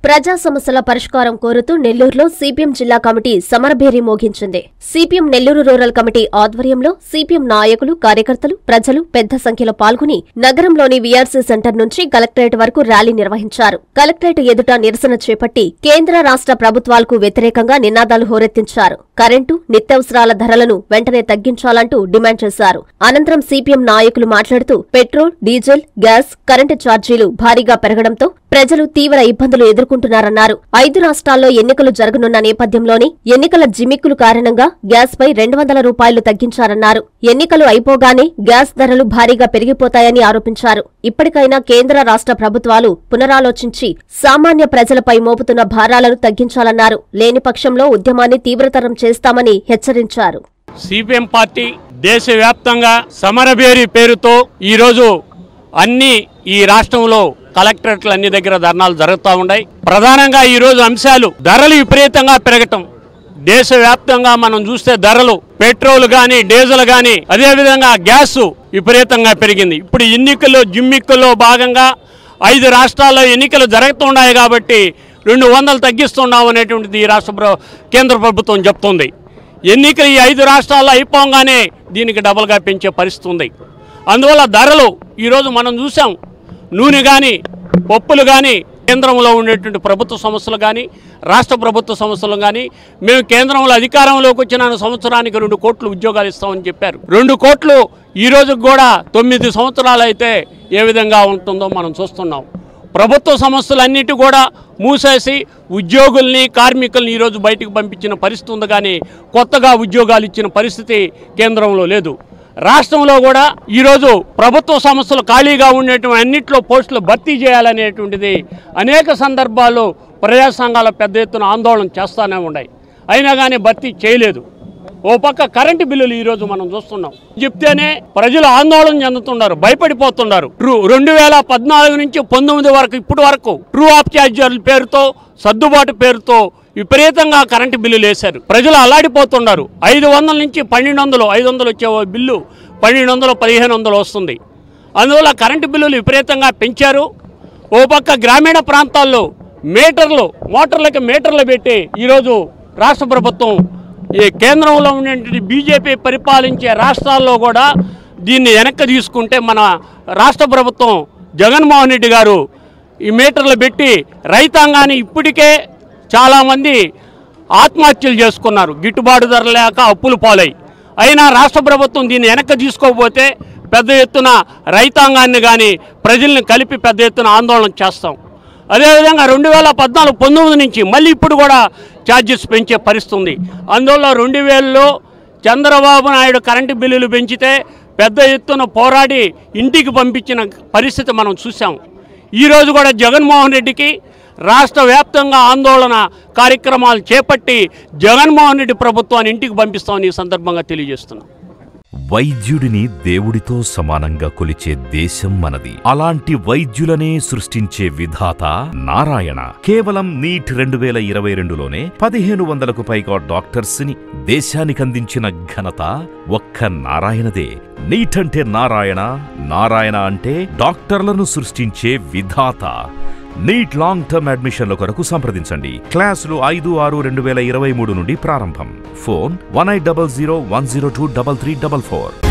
ప్రజా సమస్యల పరిష్కారం కోరుతూ నెల్లూరులో సిపిఎం జిల్లా కమిటీ సమరభేరి మోగించింది సిపిఎం నెల్లూరు రూరల్ కమిటీ ఆధ్వర్యంలో సిపిఎం నాయకులు కార్యకర్తలు ప్రజలు పెద్ద సంఖ్యలో పాల్గొని నగరంలోని వీఆర్సీ సెంటర్ నుంచి కలెక్టరేట్ వరకు ర్యాలీ నిర్వహించారు కలెక్టరేట్ ఎదుట నిరసన చేపట్టి కేంద్ర రాష్ట్ర ప్రభుత్వాలకు వ్యతిరేకంగా నినాదాలు హోరెత్తించారు కరెంటు నిత్యావసరాల ధరలను వెంటనే తగ్గించాలంటూ డిమాండ్ చేశారు అనంతరం సిపిఎం నాయకులు మాట్లాడుతూ పెట్రోల్ డీజిల్ గ్యాస్ కరెంటు ఛార్జీలు భారీగా పెరగడంతో ప్రజలు తీవ్ర ఇబ్బందులు ఎదుర్కొంటున్నారన్నారు ఐదు రాష్ట్రాల్లో ఎన్నికలు జరగనున్న నేపథ్యంలోని ఎన్నికల జిమిక్కులు కారణంగా గ్యాస్ పై రెండు వందల రూపాయలు తగ్గించారన్నారు ఎన్నికలు అయిపోగానే గ్యాస్ ధరలు భారీగా పెరిగిపోతాయని ఆరోపించారు ఇప్పటికైనా కేంద్ర రాష్ట్ర ప్రభుత్వాలు పునరాలోచించి సామాన్య ప్రజలపై మోపుతున్న భారాలను తగ్గించాలన్నారు లేని పక్షంలో ఉద్యమాన్ని తీవ్రతరం చేస్తామని హెచ్చరించారు సిపిఎం పార్టీ దేశవ్యాప్తంగా సమరభేరి పేరుతో ఈరోజు అన్ని ఈ రాష్ట్రంలో కలెక్టరేట్లు అన్ని దగ్గర ధర్నాలు జరుగుతూ ఉన్నాయి ప్రధానంగా ఈరోజు అంశాలు ధరలు విపరీతంగా పెరగటం దేశవ్యాప్తంగా మనం చూస్తే ధరలు పెట్రోల్ కానీ డీజిల్ కానీ అదేవిధంగా గ్యాస్ విపరీతంగా పెరిగింది ఇప్పుడు ఎన్నికల్లో జిమ్మిక్కుల్లో భాగంగా ఐదు రాష్ట్రాల్లో ఎన్నికలు జరుగుతున్నాయి కాబట్టి రెండు వందలు తగ్గిస్తున్నాం అనేటువంటిది ఈ రాష్ట్ర ప్ర- కేంద్ర ప్రభుత్వం చెప్తుంది ఎన్నికలు ఈ ఐదు రాష్ట్రాల్లో అయిపోగానే దీనికి డబల్గా పెంచే పరిస్థితి ఉంది అందువల్ల ధరలు ఈరోజు మనం చూసాం నూనె కానీ పప్పులు కానీ కేంద్రంలో ఉండేటువంటి ప్రభుత్వ సంస్థలు కానీ రాష్ట్ర ప్రభుత్వ సంస్థలు కానీ మేము కేంద్రంలో అధికారంలోకి వచ్చిన సంవత్సరానికి రెండు కోట్లు ఉద్యోగాలు ఇస్తామని చెప్పారు రెండు కోట్లు ఈ రోజు కూడా తొమ్మిది సంవత్సరాలు అయితే ఏ విధంగా ఉంటుందో మనం చూస్తున్నాం ప్రభుత్వ సంస్థలన్నిటి కూడా మూసేసి ఉద్యోగుల్ని కార్మికుల్ని ఈరోజు బయటకు పంపించిన పరిస్థితి ఉంది కానీ కొత్తగా ఉద్యోగాలు ఇచ్చిన పరిస్థితి కేంద్రంలో లేదు రాష్ట్రంలో కూడా ఈరోజు ప్రభుత్వ సంస్థలు ఖాళీగా ఉండేటువంటి అన్నింటిలో పోస్టులు భర్తీ చేయాలనేటువంటిది అనేక సందర్భాల్లో ప్రజా సంఘాల పెద్ద ఎత్తున ఆందోళన చేస్తూనే ఉన్నాయి అయినా కానీ భర్తీ చేయలేదు ఓ పక్క కరెంటు బిల్లులు ఈరోజు మనం చూస్తున్నాం చెప్తేనే ప్రజలు ఆందోళన చెందుతున్నారు భయపడిపోతున్నారు ట్రూ రెండు వేల పద్నాలుగు నుంచి పంతొమ్మిది వరకు ఇప్పటి వరకు ట్రూ ఆఫ్ ఛార్జర్ల పేరుతో సర్దుబాటు పేరుతో విపరీతంగా కరెంటు బిల్లులు వేశారు ప్రజలు అల్లాడిపోతున్నారు ఐదు వందల నుంచి పన్నెండు వందలు ఐదు వందలు వచ్చే ఓ బిల్లు పన్నెండు వందలు పదిహేను వందలు వస్తుంది అందువల్ల కరెంటు బిల్లులు విపరీతంగా పెంచారు ఓ పక్క గ్రామీణ ప్రాంతాల్లో మీటర్లు మోటార్లకి మీటర్లు పెట్టి ఈరోజు రాష్ట్ర ప్రభుత్వం ఈ కేంద్రంలో ఉన్నటువంటి బీజేపీ పరిపాలించే రాష్ట్రాల్లో కూడా దీన్ని వెనక్కి తీసుకుంటే మన రాష్ట్ర ప్రభుత్వం జగన్మోహన్ రెడ్డి గారు ఈ మీటర్లు పెట్టి రైతాంగాన్ని ఇప్పటికే చాలామంది ఆత్మహత్యలు చేసుకున్నారు గిట్టుబాటు ధర లేక అప్పులు పాలై అయినా రాష్ట్ర ప్రభుత్వం దీన్ని వెనక్కి తీసుకోకపోతే పెద్ద ఎత్తున రైతాంగాన్ని కానీ ప్రజల్ని కలిపి పెద్ద ఎత్తున ఆందోళన చేస్తాం అదేవిధంగా రెండు వేల పద్నాలుగు పంతొమ్మిది నుంచి మళ్ళీ ఇప్పుడు కూడా ఛార్జెస్ పెంచే పరిస్థితి ఉంది అందువల్ల రెండు వేలలో చంద్రబాబు నాయుడు కరెంటు బిల్లులు పెంచితే పెద్ద ఎత్తున పోరాడి ఇంటికి పంపించిన పరిస్థితి మనం చూసాం ఈరోజు కూడా జగన్మోహన్ రెడ్డికి రాష్ట్ర వ్యాప్తంగా ఆందోళన కార్యక్రమాలు చేపట్టి జగన్మోహన్ రెడ్డి ప్రభుత్వాన్ని ఇంటికి పంపిస్తామని ఈ సందర్భంగా తెలియజేస్తున్నాం వైద్యుడిని దేవుడితో సమానంగా కొలిచే దేశం మనది అలాంటి వైద్యులనే సృష్టించే విధాత నారాయణ కేవలం నీట్ రెండు వేల ఇరవై రెండులోనే పదిహేను వందలకు పైగా డాక్టర్స్ ని దేశానికందించిన ఘనత ఒక్క నారాయణదే నీట్ అంటే నారాయణ నారాయణ అంటే డాక్టర్లను సృష్టించే విధాత నీట్ లాంగ్ టర్మ్ అడ్మిషన్ల కొరకు సంప్రదించండి క్లాసులు ఐదు ఆరు రెండు వేల ఇరవై మూడు నుండి ప్రారంభం phone one eight double zero one zero two double three double four